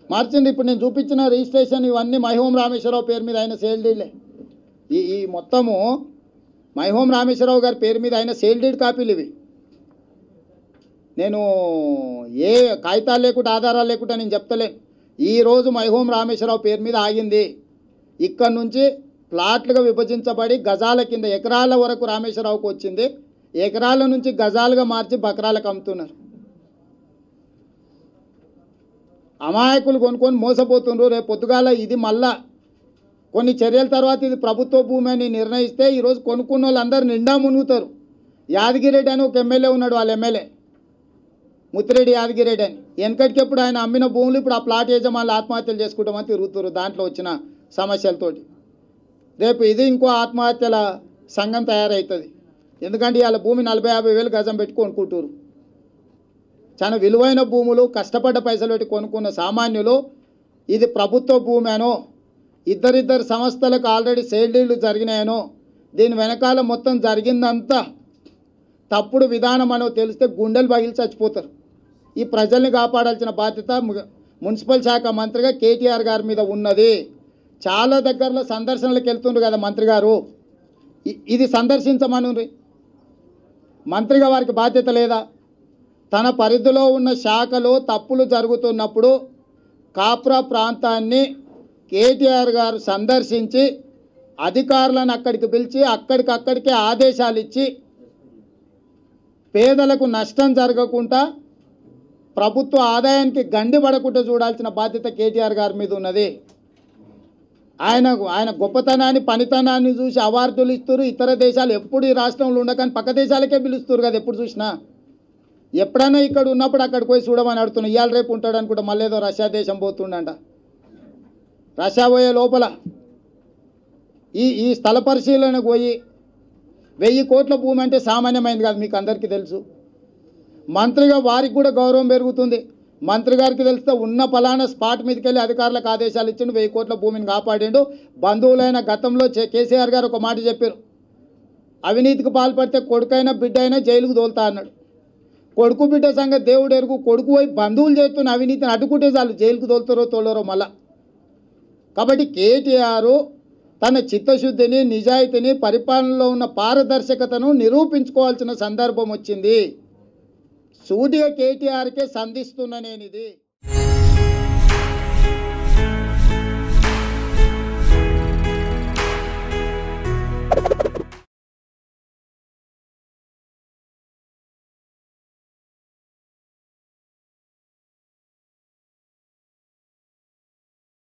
మార్చింది ఇప్పుడు నేను చూపించిన రిజిస్ట్రేషన్ ఇవన్నీ మైహోం రామేశ్వరరావు పేరు మీద ఆయన సేల్ డీడ్లే ఈ ఈ మొత్తము మైహోం రామేశ్వరరావు గారి పేరు మీద ఆయన సేల్ డీడ్ కాపీలు ఇవి నేను ఏ కాగితాలు లేకుండా ఆధారాలు లేకుండా నేను చెప్తలేను ఈరోజు మైహోం రామేశ్వరరావు పేరు మీద ఆగింది ఇక్కడ నుంచి ప్లాట్లుగా విభజించబడి గజాల కింద ఎకరాల వరకు రామేశ్వరరావుకు వచ్చింది ఎకరాల నుంచి గజాలుగా మార్చి బకరాలకు అమ్ముతున్నారు అమాయకులు కొనుక్కొని మోసపోతుండ్రు రేపు పొద్దుగాల ఇది మళ్ళా కొన్ని చర్యల తర్వాత ఇది ప్రభుత్వ భూమి అని నిర్ణయిస్తే ఈరోజు కొనుక్కున్న వాళ్ళందరూ నిండా మునుగుతారు యాదగిరెడ్డి అని ఒక ఎమ్మెల్యే ఉన్నాడు వాళ్ళ ఎమ్మెల్యే ముత్తిరెడ్డి యాదగిరెడ్డి అని వెనకటికెప్పుడు ఆయన అమ్మిన భూములు ఇప్పుడు ఆ ప్లాట్ యజమానులు ఆత్మహత్యలు చేసుకుంటామని తిరుగుతారు దాంట్లో వచ్చిన సమస్యలతోటి రేపు ఇది ఇంకో ఆత్మహత్యల సంఘం తయారవుతుంది ఎందుకంటే వాళ్ళ భూమి నలభై యాభై వేలు గజం పెట్టి కొనుక్కుంటారు చాలా విలువైన భూములు కష్టపడ్డ పైసలు పెట్టి కొనుక్కున్న సామాన్యులు ఇది ప్రభుత్వ భూమి అనో ఇద్దరిద్దరు సంస్థలకు ఆల్రెడీ సేల్ డీళ్లు జరిగినాయనో దీని వెనకాల మొత్తం జరిగిందంతా తప్పుడు విధానం అనో తెలిస్తే గుండెలు పగిలి చచ్చిపోతారు ఈ ప్రజల్ని కాపాడాల్సిన బాధ్యత ము- మున్సిపల్ శాఖ మంత్రిగా కేటీఆర్ గారి మీద ఉన్నది చాలా దగ్గరలో సందర్శనలకు వెళ్తుండ్రు కదా మంత్రి గారు ఇ- ఇది సందర్శించమనుండ్రి మంత్రిగా వారికి బాధ్యత లేదా తన పరిధిలో ఉన్న శాఖలో తప్పులు జరుగుతున్నప్పుడు కాప్రా ప్రాంతాన్ని కేటీఆర్ గారు సందర్శించి అధికారులను అక్కడికి పిలిచి అక్కడికక్కడికే ఆదేశాలు ఇచ్చి పేదలకు నష్టం జరగకుండా ప్రభుత్వ ఆదాయానికి గండి పడకుండా చూడాల్సిన బాధ్యత కేటీఆర్ గారి మీద ఉన్నది ఆయన ఆయన గొప్పతనాన్ని పనితనాన్ని చూసి అవార్డులు ఇస్తారు ఇతర దేశాలు ఎప్పుడు ఈ రాష్ట్రంలో ఉండకని పక్క దేశాలకే పిలుస్తారు కదా ఎప్పుడు చూసినా ఎప్పుడైనా ఇక్కడ ఉన్నప్పుడు అక్కడికి పోయి చూడమని అడుగుతున్నా ఇవాళ రేపు ఉంటాడు అనుకుంటా మళ్ళీ ఏదో రష్యా దేశం పోతుండంట రష్యా పోయే లోపల ఈ ఈ స్థల పరిశీలనకు పోయి వెయ్యి కోట్ల భూమి అంటే సామాన్యమైంది కాదు మీకు అందరికీ తెలుసు మంత్రిగా వారికి కూడా గౌరవం పెరుగుతుంది మంత్రి గారికి తెలిస్తే ఉన్న పలానా స్పాట్ మీదకి వెళ్ళి అధికారులకు ఆదేశాలు ఇచ్చిండు వెయ్యి కోట్ల భూమిని కాపాడిండు బంధువులైన గతంలో చే- కేసీఆర్ గారు ఒక మాట చెప్పారు అవినీతికి పాల్పడితే కొడుకైనా బిడ్డ అయినా జైలుకు తోలుతా అన్నాడు కొడుకు బిడ్డ సంగతి దేవుడు ఎరుగు కొడుకు పోయి బంధువులు చేస్తున్న అవినీతిని అడ్డుకుంటే చాలు జైలుకు తోలుతారో తోలరో మళ్ళా కాబట్టి కేటీఆర్ తన చిత్తశుద్ధిని నిజాయితీని పరిపాలనలో ఉన్న పారదర్శకతను నిరూపించుకోవాల్సిన సందర్భం వచ్చింది సూటిగా కేటీఆర్కే సంధిస్తున్న నేను ఇది